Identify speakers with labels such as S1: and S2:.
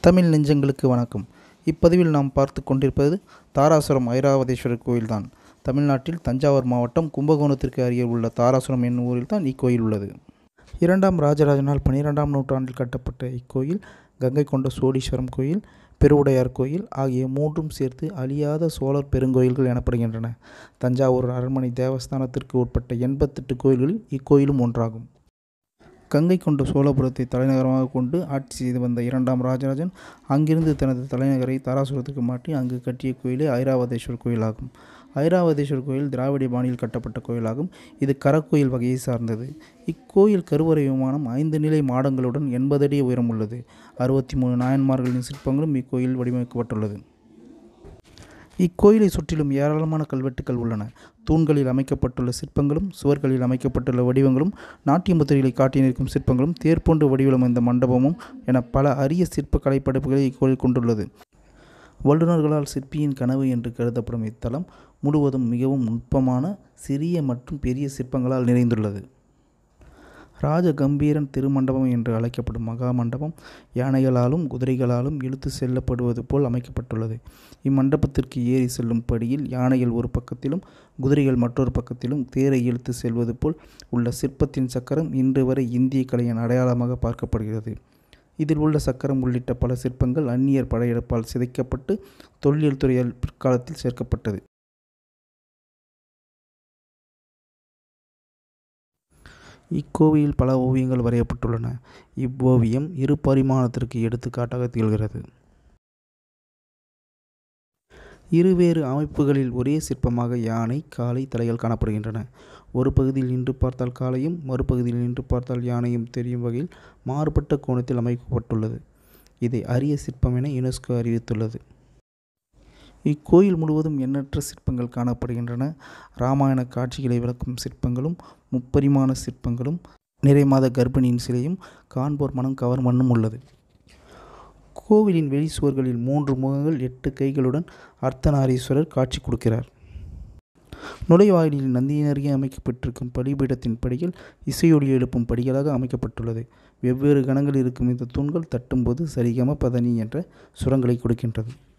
S1: தமிழ் நெஞ்சங்களுக்கு வணக்கம் இப்பதிவில் நாம் பார்த்து கொண்டிருப்பது தாராசுரம் ஐராவதேஸ்வரர் கோயில்தான் தமிழ்நாட்டில் தஞ்சாவூர் மாவட்டம் கும்பகோணத்திற்கு அருகே உள்ள தாராசுரம் என்னும் ஊரில் தான் இக்கோயில் உள்ளது இரண்டாம் ராஜராஜனால் பன்னிரெண்டாம் நூற்றாண்டில் கட்டப்பட்ட இக்கோயில் கங்கை கொண்ட சோழீஸ்வரம் கோயில் பெருவுடையார் கோயில் ஆகிய மூன்றும் சேர்த்து அழியாத சோழர் பெருங்கோயில்கள் எனப்படுகின்றன தஞ்சாவூர் அரண்மனை தேவஸ்தானத்திற்கு உட்பட்ட எண்பத்தெட்டு கோயில்களில் இக்கோயிலும் ஒன்றாகும் கங்கை கொண்ட சோழபுரத்தை தலைநகரமாக கொண்டு ஆட்சி செய்து வந்த இரண்டாம் ராஜராஜன் அங்கிருந்து தனது தலைநகரை தாராசுரத்துக்கு மாற்றி அங்கு கட்டிய கோயிலே ஐராவதேஸ்வர் கோயிலாகும் ஐராவதேஸ்வர் கோயில் திராவிட பாணியில் கட்டப்பட்ட கோயிலாகும் இது கரக்கோயில் வகையை சார்ந்தது இக்கோயில் கருவறை விமானம் ஐந்து நிலை மாடங்களுடன் எண்பது அடி உயரம் உள்ளது அறுபத்தி மூணு நாயன்மார்களின் சிற்பங்களும் இக்கோயில் வடிவமைக்கப்பட்டுள்ளது இக்கோயிலை சுற்றிலும் ஏராளமான கல்வெட்டுக்கள் உள்ளன தூண்களில் அமைக்கப்பட்டுள்ள சிற்பங்களும் சுவர்களில் அமைக்கப்பட்டுள்ள வடிவங்களும் நாட்டிய முத்திரைகளை காட்டி நிற்கும் சிற்பங்களும் தேர்போன்று வடிவமைந்த மண்டபமும் என பல அரிய சிற்ப கலைப்படைப்புகளை இக்கோயில் கொண்டுள்ளது வல்லுநர்களால் சிற்பியின் கனவு என்று கருதப்படும் இத்தலம் முழுவதும் மிகவும் நுட்பமான சிறிய மற்றும் பெரிய சிற்பங்களால் நிறைந்துள்ளது ராஜ கம்பீரன் திருமண்டபம் என்று அழைக்கப்படும் மகா மண்டபம் யானைகளாலும் குதிரைகளாலும் இழுத்து செல்லப்படுவது போல் அமைக்கப்பட்டுள்ளது இம்மண்டபத்திற்கு ஏறி செல்லும் படியில் யானைகள் ஒரு பக்கத்திலும் குதிரைகள் மற்றொரு பக்கத்திலும் தேரை இழுத்து செல்வது போல் உள்ள சிற்பத்தின் சக்கரம் இன்று வரை இந்திய கலையின் அடையாளமாக பார்க்கப்படுகிறது இதில் உள்ள சக்கரம் உள்ளிட்ட பல சிற்பங்கள் அந்நியர் படையெடுப்பால் சிதைக்கப்பட்டு தொல்லியல் துறையால் பிற்காலத்தில் சேர்க்கப்பட்டது இக்கோவிலில் பல ஓவியங்கள் வரையப்பட்டுள்ளன இவ்வோவியம் இரு பரிமாணத்திற்கு எடுத்துக்காட்டாக திகழ்கிறது இருவேறு அமைப்புகளில் ஒரே சிற்பமாக யானை காளை தலைகள் காணப்படுகின்றன ஒரு பகுதியில் நின்று பார்த்தால் காளையும் மறுபகுதியில் நின்று பார்த்தால் யானையும் தெரியும் வகையில் மாறுபட்ட கோணத்தில் அமைக்கப்பட்டுள்ளது இதை அரிய சிற்பம் என யுனெஸ்கோ அறிவித்துள்ளது இக்கோயில் முழுவதும் எண்ணற்ற சிற்பங்கள் காணப்படுகின்றன இராமாயண காட்சிகளை விளக்கும் சிற்பங்களும் முப்பரிமாண சிற்பங்களும் நிறைமாத கர்ப்பிணியின் சிலையும் காண்போர் மனம் கவர் மண்ணும் உள்ளது கோவிலின் வெளி சுவர்களில் மூன்று முகங்கள் எட்டு கைகளுடன் அர்த்தநாரீஸ்வரர் காட்சி கொடுக்கிறார் நுழைவாயிலில் நந்தியின் அருகே அமைக்கப்பட்டிருக்கும் பலிபீடத்தின் படிகள் இசையொலி எழுப்பும் படிகளாக அமைக்கப்பட்டுள்ளது வெவ்வேறு கணங்கள் இருக்கும் இந்த தூண்கள் தட்டும்போது சரிகம பதனி என்ற சுரங்களை கொடுக்கின்றது